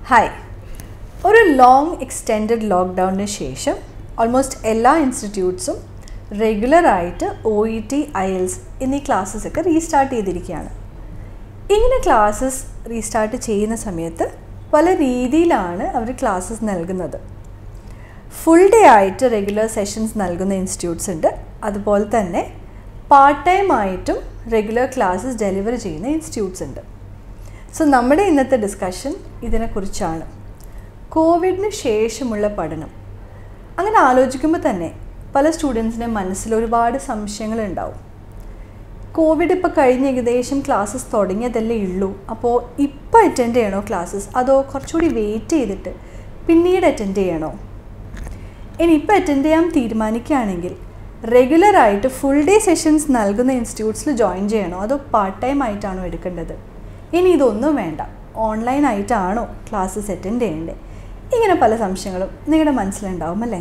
Hi ഒരു long extended ലോക്ക്ഡൗണിന് ശേഷം almost എല്ലാ ഇൻസ്റ്റിറ്റ്യൂട്ട്സും റെഗുലറായിട്ട് O E T IELTS എന്നീ ക്ലാസ്സസ് ഒക്കെ റീസ്റ്റാർട്ട് ചെയ്തിരിക്കുകയാണ് ഇങ്ങനെ ക്ലാസ്സസ് റീസ്റ്റാർട്ട് ചെയ്യുന്ന സമയത്ത് പല രീതിയിലാണ് അവർ ക്ലാസ്സസ് നൽകുന്നത് ഫുൾ ഡേ ആയിട്ട് റെഗുലർ സെഷൻസ് നൽകുന്ന ഇൻസ്റ്റിറ്റ്യൂട്ട്സ് ഉണ്ട് അതുപോലെ തന്നെ പാർട്ട് ടൈം ആയിട്ടും റെഗുലർ ക്ലാസ്സസ് ഡെലിവർ ചെയ്യുന്ന ഇൻസ്റ്റിറ്റ്യൂട്ട്സ് ഉണ്ട് സോ നമ്മുടെ ഇന്നത്തെ ഡിസ്കഷൻ ഇതിനെക്കുറിച്ചാണ് കോവിഡിന് ശേഷമുള്ള പഠനം അങ്ങനെ ആലോചിക്കുമ്പോൾ തന്നെ പല സ്റ്റുഡൻസിൻ്റെ മനസ്സിൽ ഒരുപാട് സംശയങ്ങളുണ്ടാവും കോവിഡ് ഇപ്പോൾ കഴിഞ്ഞ് ഏകദേശം ക്ലാസ്സസ് തുടങ്ങിയതല്ലേ ഉള്ളൂ അപ്പോൾ ഇപ്പോൾ അറ്റൻഡ് ചെയ്യണോ ക്ലാസ്സസ് അതോ കുറച്ചുകൂടി വെയിറ്റ് ചെയ്തിട്ട് പിന്നീട് അറ്റൻഡ് ചെയ്യണോ ഇനി ഇപ്പോൾ അറ്റൻഡ് ചെയ്യാൻ തീരുമാനിക്കുകയാണെങ്കിൽ റെഗുലറായിട്ട് ഫുൾ ഡേ സെഷൻസ് നൽകുന്ന ഇൻസ്റ്റിറ്റ്യൂട്ട്സിൽ ജോയിൻ ചെയ്യണോ അതോ പാർട്ട് ടൈം ആയിട്ടാണോ എടുക്കേണ്ടത് ഇനി ഇതൊന്നും വേണ്ട ഓൺലൈൻ ആയിട്ടാണോ ക്ലാസ്സസ് അറ്റൻഡ് ചെയ്യേണ്ടത് ഇങ്ങനെ പല സംശയങ്ങളും നിങ്ങളുടെ മനസ്സിലുണ്ടാവും അല്ലേ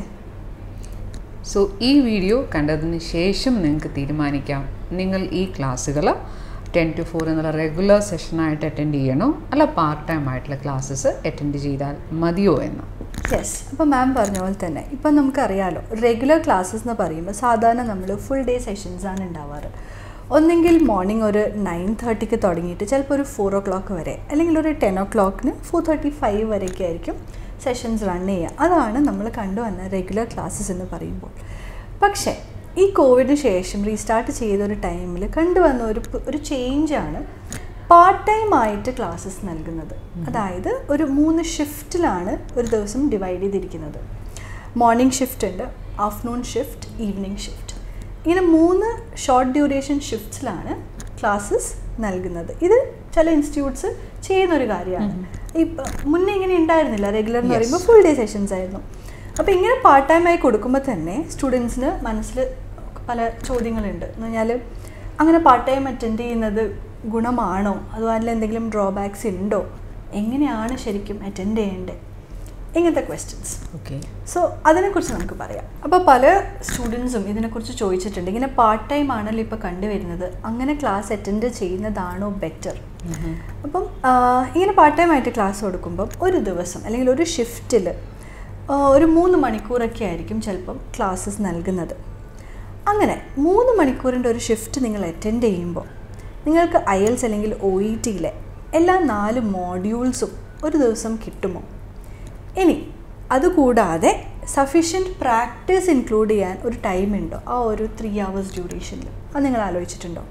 സോ ഈ വീഡിയോ കണ്ടതിന് ശേഷം നിങ്ങൾക്ക് തീരുമാനിക്കാം നിങ്ങൾ ഈ ക്ലാസ്സുകൾ ടെൻ ടു ഫോർ എന്നുള്ള റെഗുലർ സെഷനായിട്ട് അറ്റൻഡ് ചെയ്യണോ അല്ല പാർട്ട് ടൈം ആയിട്ടുള്ള ക്ലാസ്സസ് അറ്റൻഡ് ചെയ്താൽ മതിയോ എന്ന് യെസ് അപ്പോൾ മാം പറഞ്ഞ പോലെ തന്നെ ഇപ്പം നമുക്കറിയാലോ റെഗുലർ ക്ലാസ്സസ് എന്ന് പറയുമ്പോൾ സാധാരണ നമ്മൾ ഫുൾ ഡേ സെഷൻസ് ആണ് ഉണ്ടാവാറ് ഒന്നെങ്കിൽ മോർണിംഗ് ഒരു നയൻ തേർട്ടിക്ക് തുടങ്ങിയിട്ട് ചിലപ്പോൾ ഒരു ഫോർ ഓ ക്ലോക്ക് വരെ അല്ലെങ്കിൽ ഒരു ടെൻ ഓ ക്ലോക്കിന് ഫോർ തേർട്ടി ഫൈവ് വരെയൊക്കെ ആയിരിക്കും സെഷൻസ് റൺ ചെയ്യുക അതാണ് നമ്മൾ കണ്ടുവന്ന റെഗുലർ ക്ലാസ്സസ് എന്ന് പറയുമ്പോൾ പക്ഷേ ഈ കോവിഡിന് ശേഷം റീസ്റ്റാർട്ട് ചെയ്ത ഒരു ടൈമിൽ കണ്ടുവന്ന ഒരു പ്- ഒരു ചേഞ്ചാണ് പാർട്ട് ടൈം ആയിട്ട് ക്ലാസ്സസ് നൽകുന്നത് അതായത് ഒരു മൂന്ന് ഷിഫ്റ്റിലാണ് ഒരു ദിവസം ഡിവൈഡ് ചെയ്തിരിക്കുന്നത് മോർണിംഗ് ഷിഫ്റ്റ് ഉണ്ട് ആഫ്റ്റർനൂൺ ഷിഫ്റ്റ് ഈവനിങ് ഷിഫ്റ്റ് ഇങ്ങനെ മൂന്ന് ഷോർട്ട് ഡ്യൂറേഷൻ ഷിഫ്റ്റ്സിലാണ് ക്ലാസ്സസ് നൽകുന്നത് ഇത് ചില ഇൻസ്റ്റിറ്റ്യൂട്ട്സ് ചെയ്യുന്നൊരു കാര്യമാണ് ഇപ്പം മുന്നേ ഇങ്ങനെ ഉണ്ടായിരുന്നില്ല റെഗുലർ എന്ന് Yes. പറയുമ്പോൾ ഫുൾ ഡേ സെഷൻസ് ആയിരുന്നു അപ്പോൾ ഇങ്ങനെ പാർട്ട് ടൈം ആയി കൊടുക്കുമ്പോൾ തന്നെ സ്റ്റുഡൻസിന് മനസ്സിൽ പല ചോദ്യങ്ങളുണ്ട് എന്ന് പറഞ്ഞാൽ അങ്ങനെ പാർട്ട് ടൈം അറ്റൻഡ് ചെയ്യുന്നത് ഗുണമാണോ അതോ അതിൽ എന്തെങ്കിലും ഡ്രോബാക്സ് ഉണ്ടോ എങ്ങനെയാണ് ശരിക്കും അറ്റൻഡ് ചെയ്യേണ്ടത് ഇങ്ങനത്തെ ക്വസ്റ്റ്യൻസ് ഓക്കെ സോ അതിനെക്കുറിച്ച് നമുക്ക് പറയാം അപ്പോൾ പല സ്റ്റുഡൻസും ഇതിനെക്കുറിച്ച് ചോദിച്ചിട്ടുണ്ട് ഇങ്ങനെ പാർട്ട് ടൈം ആണല്ലോ ഇപ്പോൾ കണ്ടുവരുന്നത് അങ്ങനെ ക്ലാസ് അറ്റൻഡ് ചെയ്യുന്നതാണോ ബെറ്റർ അപ്പം ആ, ഇങ്ങനെ പാർട്ട് ടൈം ആയിട്ട് ക്ലാസ് കൊടുക്കുമ്പം ഒരു ദിവസം അല്ലെങ്കിൽ ഒരു ഷിഫ്റ്റിൽ ഒരു മൂന്ന് മണിക്കൂറൊക്കെ ആയിരിക്കും ചിലപ്പം ക്ലാസ്സസ് നൽകുന്നത് അങ്ങനെ മൂന്ന് മണിക്കൂറിൻ്റെ ഒരു ഷിഫ്റ്റ് നിങ്ങൾ അറ്റൻഡ് ചെയ്യുമ്പോൾ നിങ്ങൾക്ക് അയൽസ് അല്ലെങ്കിൽ ഒ ഇ ടിയിലെ എല്ലാ നാല് മോഡ്യൂൾസും ഒരു ദിവസം കിട്ടുമോ ഇനി അതുകൂടാതെ സഫീഷ്യൻറ്റ് പ്രാക്ടീസ് ഇൻക്ലൂഡ് ചെയ്യാൻ ഒരു ടൈം ഉണ്ടോ ആ ഒരു ത്രീ അവേഴ്സ് ഡ്യൂറേഷനിൽ അത് നിങ്ങൾ ആലോചിച്ചിട്ടുണ്ടോ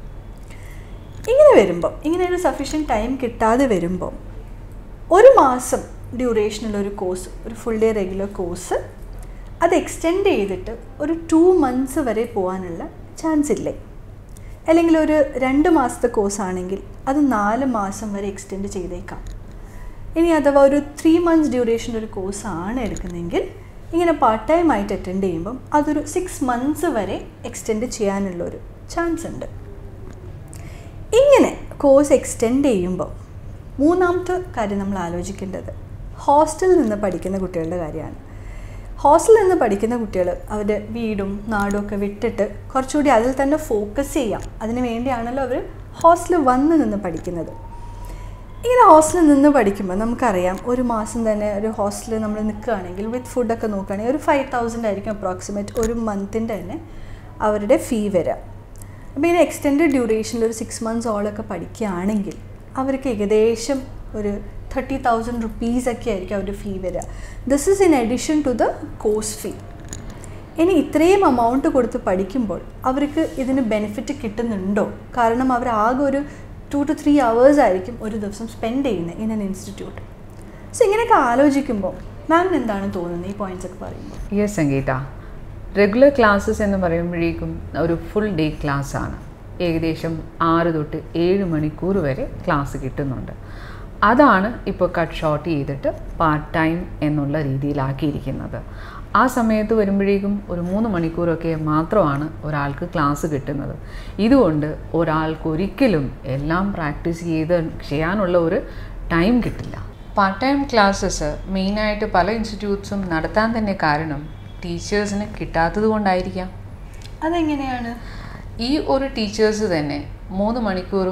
ഇങ്ങനെ വരുമ്പോൾ ഇങ്ങനെ ഒരു സഫീഷ്യൻറ്റ് ടൈം കിട്ടാതെ വരുമ്പോൾ ഒരു മാസം ഡ്യൂറേഷനുള്ള ഒരു കോഴ്സ് ഒരു ഫുൾ ഡേ റെഗുലർ കോഴ്സ് അത് എക്സ്റ്റെൻഡ് ചെയ്തിട്ട് ഒരു ടു മന്ത്സ് വരെ പോകാനുള്ള ചാൻസ് ഇല്ലേ അല്ലെങ്കിൽ ഒരു രണ്ട് മാസത്തെ കോഴ്സ് ആണെങ്കിൽ അത് നാല് മാസം വരെ എക്സ്റ്റെൻഡ് ചെയ്തേക്കാം ഇനി അഥവാ ഒരു ത്രീ മന്ത്സ് ഡ്യൂറേഷൻ ഒരു കോഴ്സ് ആണ് എടുക്കുന്നതെങ്കിൽ ഇങ്ങനെ പാർട്ട് ടൈം ആയിട്ട് അറ്റൻഡ് ചെയ്യുമ്പം അതൊരു സിക്സ് മന്ത്സ് വരെ എക്സ്റ്റെൻഡ് ചെയ്യാനുള്ളൊരു ചാൻസ് ഉണ്ട് ഇങ്ങനെ കോഴ്സ് എക്സ്റ്റെൻഡ് ചെയ്യുമ്പോൾ മൂന്നാമത്തെ കാര്യം നമ്മൾ ആലോചിക്കേണ്ടത് ഹോസ്റ്റലിൽ നിന്ന് പഠിക്കുന്ന കുട്ടികളുടെ കാര്യമാണ് ഹോസ്റ്റലിൽ നിന്ന് പഠിക്കുന്ന കുട്ടികൾ അവരുടെ വീടും നാടും ഒക്കെ വിട്ടിട്ട് കുറച്ചുകൂടി അതിൽ തന്നെ ഫോക്കസ് ചെയ്യാം അതിന് വേണ്ടിയാണല്ലോ അവർ ഹോസ്റ്റലിൽ വന്ന് നിന്ന് പഠിക്കുന്നത് ഇങ്ങനെ ഹോസ്റ്റലിൽ നിന്ന് പഠിക്കുമ്പോൾ നമുക്കറിയാം ഒരു മാസം തന്നെ ഒരു ഹോസ്റ്റലിൽ നമ്മൾ നിൽക്കുകയാണെങ്കിൽ വിത്ത് ഫുഡൊക്കെ നോക്കുകയാണെങ്കിൽ ഒരു ഫൈവ് തൗസൻഡ് ആയിരിക്കും അപ്രോക്സിമേറ്റ് ഒരു മന്തിൻ്റെ തന്നെ അവരുടെ ഫീ വരിക അപ്പോൾ ഇങ്ങനെ എക്സ്റ്റെൻഡ് ഡ്യൂറേഷനിൽ ഒരു സിക്സ് മന്ത്സ് ഓളൊക്കെ പഠിക്കുകയാണെങ്കിൽ അവർക്ക് ഏകദേശം ഒരു തേർട്ടി തൗസൻഡ് റുപ്പീസൊക്കെ ആയിരിക്കും അവരുടെ ഫീ വരിക this is in addition to the course fee ഇനി ഇത്രയും എമൗണ്ട് കൊടുത്ത് പഠിക്കുമ്പോൾ അവർക്ക് ഇതിന് ബെനിഫിറ്റ് കിട്ടുന്നുണ്ടോ കാരണം അവർ ആകെ ഒരു ടു ടു ത്രീ അവേഴ്സ് ആയിരിക്കും ഒരു ദിവസം സ്പെൻഡ് ചെയ്യുന്നത് ഇൻ എൻ ഇൻസ്റ്റിറ്റ്യൂട്ട് സോ ഇങ്ങനെയൊക്കെ ആലോചിക്കുമ്പോൾ മാമിന് എന്താണ് തോന്നുന്നത് ഈ പോയിന്റ്സ് ഒക്കെ പറയുമ്പോൾ യെസ് സംഗീത റെഗുലർ ക്ലാസ്സസ് എന്ന് പറയുമ്പോഴേക്കും ഒരു ഫുൾ ഡേ ക്ലാസ് ആണ് ഏകദേശം ആറ് തൊട്ട് ഏഴ് മണിക്കൂർ വരെ ക്ലാസ് കിട്ടുന്നുണ്ട് അതാണ് ഇപ്പോൾ കട്ട് ഷോർട്ട് ചെയ്തിട്ട് പാർട്ട് ടൈം എന്നുള്ള രീതിയിലാക്കിയിരിക്കുന്നത് ആ സമയത്ത് വരുമ്പോഴേക്കും ഒരു മൂന്ന് മണിക്കൂറൊക്കെ മാത്രമാണ് ഒരാൾക്ക് ക്ലാസ് കിട്ടുന്നത് ഇതുകൊണ്ട് ഒരാൾക്ക് ഒരിക്കലും എല്ലാം പ്രാക്ടീസ് ചെയ്ത് ചെയ്യാനുള്ള ഒരു ടൈം കിട്ടില്ല പാർട്ട് ടൈം ക്ലാസ്സസ് മെയിനായിട്ട് പല ഇൻസ്റ്റിറ്റ്യൂട്ട്സും നടത്താൻ തന്നെ കാരണം ടീച്ചേഴ്സിന് കിട്ടാത്തത് കൊണ്ടായിരിക്കാം അതെങ്ങനെയാണ് ഈ ഒരു ടീച്ചേഴ്സ് തന്നെ മൂന്ന് മണിക്കൂറും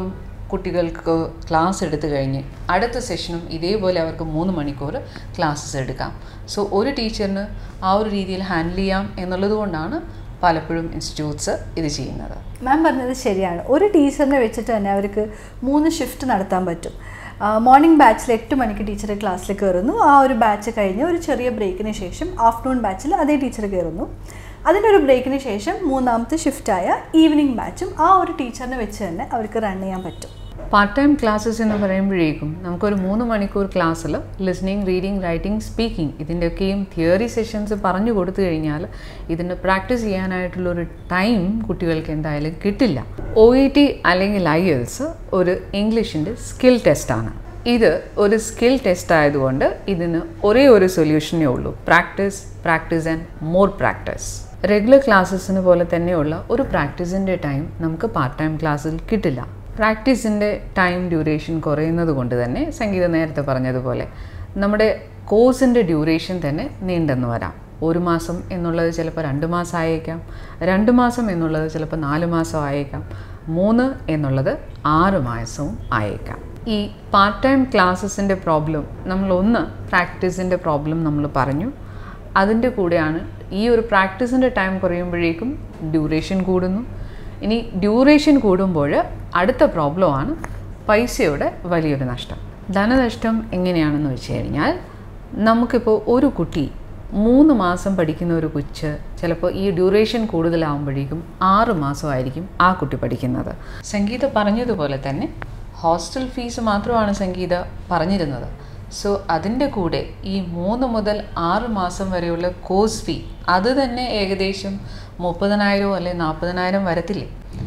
കുട്ടികൾക്ക് ക്ലാസ് എടുത്തു കഴിഞ്ഞ് അടുത്ത സെഷനും ഇതേപോലെ അവർക്ക് മൂന്ന് മണിക്കൂർ ക്ലാസ്സസ് എടുക്കാം സോ ഒരു ടീച്ചറിന് ആ ഒരു രീതിയിൽ ഹാൻഡിൽ ചെയ്യാം എന്നുള്ളത് കൊണ്ടാണ് പലപ്പോഴും ഇൻസ്റ്റിറ്റ്യൂട്ട്സ് ഇത് ചെയ്യുന്നത് മാം പറഞ്ഞത് ശരിയാണ് ഒരു ടീച്ചറിനെ വെച്ചിട്ട് തന്നെ അവർക്ക് മൂന്ന് ഷിഫ്റ്റ് നടത്താൻ പറ്റും മോർണിംഗ് ബാച്ചിൽ എട്ട് മണിക്ക് ടീച്ചർ ക്ലാസ്സിൽ കയറുന്നു ആ ഒരു ബാച്ച് കഴിഞ്ഞ് ഒരു ചെറിയ ബ്രേക്കിന് ശേഷം ആഫ്റ്റർനൂൺ ബാച്ചിൽ അതേ ടീച്ചർ കയറുന്നു അതിൻ്റെ ഒരു ബ്രേക്കിന് ശേഷം മൂന്നാമത്തെ ഷിഫ്റ്റായ ഈവനിങ് ബാച്ചും ആ ഒരു ടീച്ചറിനെ വെച്ച് തന്നെ അവർക്ക് റൺ ചെയ്യാൻ പറ്റും പാർട്ട് ടൈം ക്ലാസ്സസ് എന്ന് പറയുമ്പോഴേക്കും നമുക്കൊരു മൂന്ന് മണിക്കൂർ ക്ലാസ്സിൽ ലിസ്ണിംഗ് റീഡിങ് റൈറ്റിംഗ് സ്പീക്കിംഗ് ഇതിൻ്റെയൊക്കെയും തിയറി സെഷൻസ് പറഞ്ഞു കൊടുത്തു കഴിഞ്ഞാൽ ഇതിൻ്റെ പ്രാക്ടീസ് ചെയ്യാനായിട്ടുള്ളൊരു ടൈം കുട്ടികൾക്ക് എന്തായാലും കിട്ടില്ല ഒ ഇ ടി അല്ലെങ്കിൽ ഐ എൽസ് ഒരു ഇംഗ്ലീഷിൻ്റെ സ്കിൽ ടെസ്റ്റാണ് ഇത് ഒരു സ്കിൽ ടെസ്റ്റ് ആയതുകൊണ്ട് ഇതിന് ഒരേ ഒരു സൊല്യൂഷനേ ഉള്ളൂ practice practice and more practice regular ക്ലാസ്സസിന് പോലെ തന്നെയുള്ള ഒരു പ്രാക്ടീസിൻ്റെ ടൈം നമുക്ക് പാർട്ട് ടൈം ക്ലാസ്സിൽ കിട്ടില്ല പ്രാക്ടീസിൻ്റെ ടൈം ഡ്യൂറേഷൻ കുറയുന്നത് കൊണ്ട് തന്നെ സംഗീതം നേരത്തെ പറഞ്ഞതുപോലെ നമ്മുടെ കോഴ്സിൻ്റെ ഡ്യൂറേഷൻ തന്നെ നീണ്ടെന്ന് വരാം ഒരു മാസം എന്നുള്ളത് ചിലപ്പോൾ രണ്ട് മാസം ആയേക്കാം രണ്ട് മാസം എന്നുള്ളത് ചിലപ്പോൾ നാല് മാസം ആയേക്കാം മൂന്ന് എന്നുള്ളത് ആറ് മാസവും ആയേക്കാം ഈ പാർട്ട് ടൈം ക്ലാസ്സസിൻ്റെ പ്രോബ്ലം നമ്മളൊന്ന് പ്രാക്ടീസിൻ്റെ പ്രോബ്ലം നമ്മൾ പറഞ്ഞു അതിൻ്റെ കൂടെയാണ് ഈ ഒരു പ്രാക്ടീസിൻ്റെ ടൈം കുറയുമ്പോഴേക്കും ഡ്യൂറേഷൻ കൂടുന്നു ഇനി ഡ്യൂറേഷൻ കൂടുമ്പോൾ അടുത്ത പ്രോബ്ലമാണ് പൈസയുടെ വലിയൊരു നഷ്ടം ധനനഷ്ടം എങ്ങനെയാണെന്ന് വെച്ച് കഴിഞ്ഞാൽ നമുക്കിപ്പോൾ ഒരു കുട്ടി മൂന്ന് മാസം പഠിക്കുന്ന ഒരു കൊച്ച് ചിലപ്പോൾ ഈ ഡ്യൂറേഷൻ കൂടുതലാവുമ്പോഴേക്കും ആറ് മാസമായിരിക്കും ആ കുട്ടി പഠിക്കുന്നത് സംഗീത പറഞ്ഞതുപോലെ തന്നെ ഹോസ്റ്റൽ ഫീസ് മാത്രമാണ് സംഗീത പറഞ്ഞിരുന്നത് സോ അതിൻ്റെ കൂടെ ഈ മൂന്ന് മുതൽ ആറ് മാസം വരെയുള്ള കോഴ്സ് ഫീ അത് തന്നെ ഏകദേശം മുപ്പതിനായിരമോ അല്ലെ നാൽപ്പതിനായിരം വരത്തില്ലേ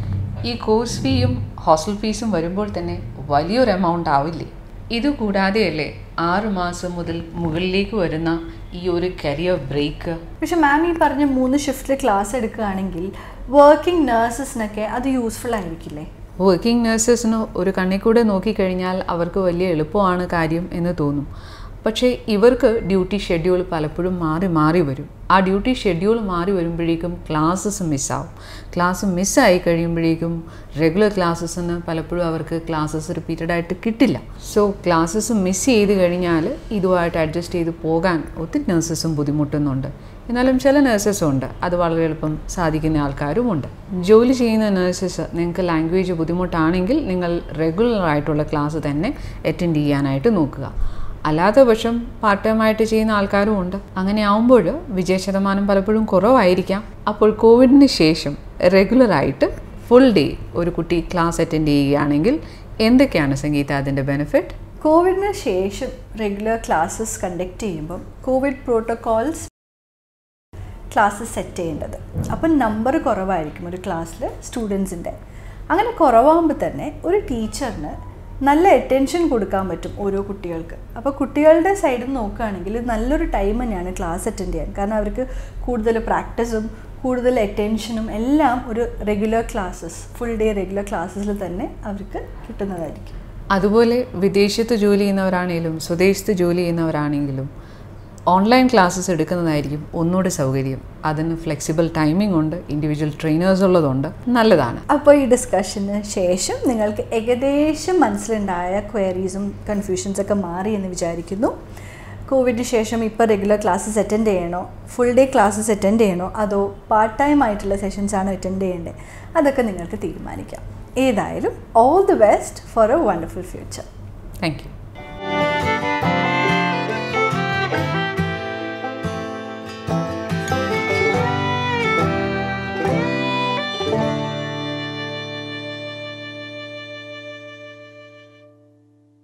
ഈ കോഴ്സ് ഫീയും ഹോസ്റ്റൽ ഫീസും വരുമ്പോൾ തന്നെ വലിയൊരു എമൗണ്ട് ആവില്ലേ ഇതുകൂടാതെയല്ലേ ആറ് മാസം മുതൽ മുകളിലേക്ക് വരുന്ന ഈ ഒരു കരിയർ ബ്രേക്ക് പക്ഷെ മാം ഈ പറഞ്ഞ മൂന്ന് ഷിഫ്റ്റിൽ ക്ലാസ് എടുക്കുകയാണെങ്കിൽ വർക്കിംഗ് നേഴ്സസിനൊക്കെ അത് യൂസ്ഫുൾ ആയിരിക്കില്ലേ വർക്കിംഗ് നഴ്സസിന് ഒരു കണ്ണിൽ കൂടെ നോക്കിക്കഴിഞ്ഞാൽ അവർക്ക് വലിയ എളുപ്പമാണ് കാര്യം എന്ന് തോന്നും പക്ഷേ ഇവർക്ക് ഡ്യൂട്ടി ഷെഡ്യൂൾ പലപ്പോഴും മാറി മാറി വരും ആ ഡ്യൂട്ടി ഷെഡ്യൂൾ മാറി വരുമ്പോഴേക്കും ക്ലാസ്സസ് മിസ്സാവും ക്ലാസ് മിസ്സായി കഴിയുമ്പോഴേക്കും റെഗുലർ ക്ലാസ്സസിന് പലപ്പോഴും അവർക്ക് ക്ലാസ്സസ് റിപ്പീറ്റഡ് ആയിട്ട് കിട്ടില്ല സോ ക്ലാസ്സസ് മിസ് ചെയ്ത് കഴിഞ്ഞാൽ ഇതുമായിട്ട് അഡ്ജസ്റ്റ് ചെയ്ത് പോകാൻ ഒത്തിരി നഴ്സസും ബുദ്ധിമുട്ടുന്നുണ്ട് എന്നാലും ചില നഴ്സസും ഉണ്ട് അത് വളരെ എളുപ്പം സാധിക്കുന്ന ആൾക്കാരുമുണ്ട് ജോലി ചെയ്യുന്ന നഴ്സസ് നിങ്ങൾക്ക് ലാംഗ്വേജ് ബുദ്ധിമുട്ടാണെങ്കിൽ നിങ്ങൾ റെഗുലർ ആയിട്ടുള്ള ക്ലാസ് തന്നെ അറ്റൻഡ് ചെയ്യാനായിട്ട് നോക്കുക അല്ലാത്ത പക്ഷം പാർട്ട് ടൈം ആയിട്ട് ചെയ്യുന്ന ആൾക്കാരും ഉണ്ട് അങ്ങനെ ആവുമ്പോൾ വിജയ ശതമാനം പലപ്പോഴും കുറവായിരിക്കാം അപ്പോൾ കോവിഡിന് ശേഷം റെഗുലറായിട്ട് ഫുൾ ഡേ ഒരു കുട്ടി ക്ലാസ് അറ്റൻഡ് ചെയ്യുകയാണെങ്കിൽ എന്തൊക്കെയാണ് സംഗീത അതിൻ്റെ ബെനിഫിറ്റ് കോവിഡിന് ശേഷം റെഗുലർ ക്ലാസ്സസ് കണ്ടക്ട് ചെയ്യുമ്പം കോവിഡ് പ്രോട്ടോകോൾസ് ക്ലാസ് സെറ്റ് ചെയ്യേണ്ടത് അപ്പം നമ്പർ കുറവായിരിക്കും ഒരു ക്ലാസ്സിൽ സ്റ്റുഡൻസിൻ്റെ അങ്ങനെ കുറവാകുമ്പോൾ തന്നെ ഒരു ടീച്ചറിന് നല്ല അറ്റൻഷൻ കൊടുക്കാൻ പറ്റും ഓരോ കുട്ടികൾക്ക് അപ്പോൾ കുട്ടികളുടെ സൈഡിൽ നിന്ന് നോക്കുകയാണെങ്കിൽ നല്ലൊരു ടൈം തന്നെയാണ് ക്ലാസ് അറ്റൻഡ് ചെയ്യാൻ കാരണം അവർക്ക് കൂടുതൽ പ്രാക്ടീസും കൂടുതൽ അറ്റൻഷനും എല്ലാം ഒരു regular classes full day regular ക്ലാസ്സസിൽ തന്നെ അവർക്ക് കിട്ടുന്നതായിരിക്കും അതുപോലെ വിദേശത്ത് ജോലി ചെയ്യുന്നവരാണെങ്കിലും സ്വദേശത്ത് ജോലി ചെയ്യുന്നവരാണെങ്കിലും ഓൺലൈൻ ക്ലാസ്സസ് എടുക്കുന്നതായിരിക്കും ഒന്നുകൂടെ സൗകര്യം അതിന് ഫ്ലെക്സിബിൾ ടൈമിംഗ് ഉണ്ട് ഇൻഡിവിജ്വൽ ട്രെയിനേഴ്സ് ഉള്ളതുണ്ട് നല്ലതാണ് അപ്പോൾ ഈ ഡിസ്കഷന് ശേഷം നിങ്ങൾക്ക് ഏകദേശം മനസ്സിലുണ്ടായ ക്വയറീസും കൺഫ്യൂഷൻസൊക്കെ മാറി എന്ന് വിചാരിക്കുന്നു കോവിഡിന് ശേഷം ഇപ്പോൾ റെഗുലർ ക്ലാസ്സസ് അറ്റൻഡ് ചെയ്യണോ ഫുൾ ഡേ ക്ലാസ്സസ് അറ്റൻഡ് ചെയ്യണോ അതോ പാർട്ട് ടൈം ആയിട്ടുള്ള സെഷൻസ് ആണോ അറ്റൻഡ് ചെയ്യേണ്ടത് അതൊക്കെ നിങ്ങൾക്ക് തീരുമാനിക്കാം ഏതായാലും all the best for a wonderful future thank U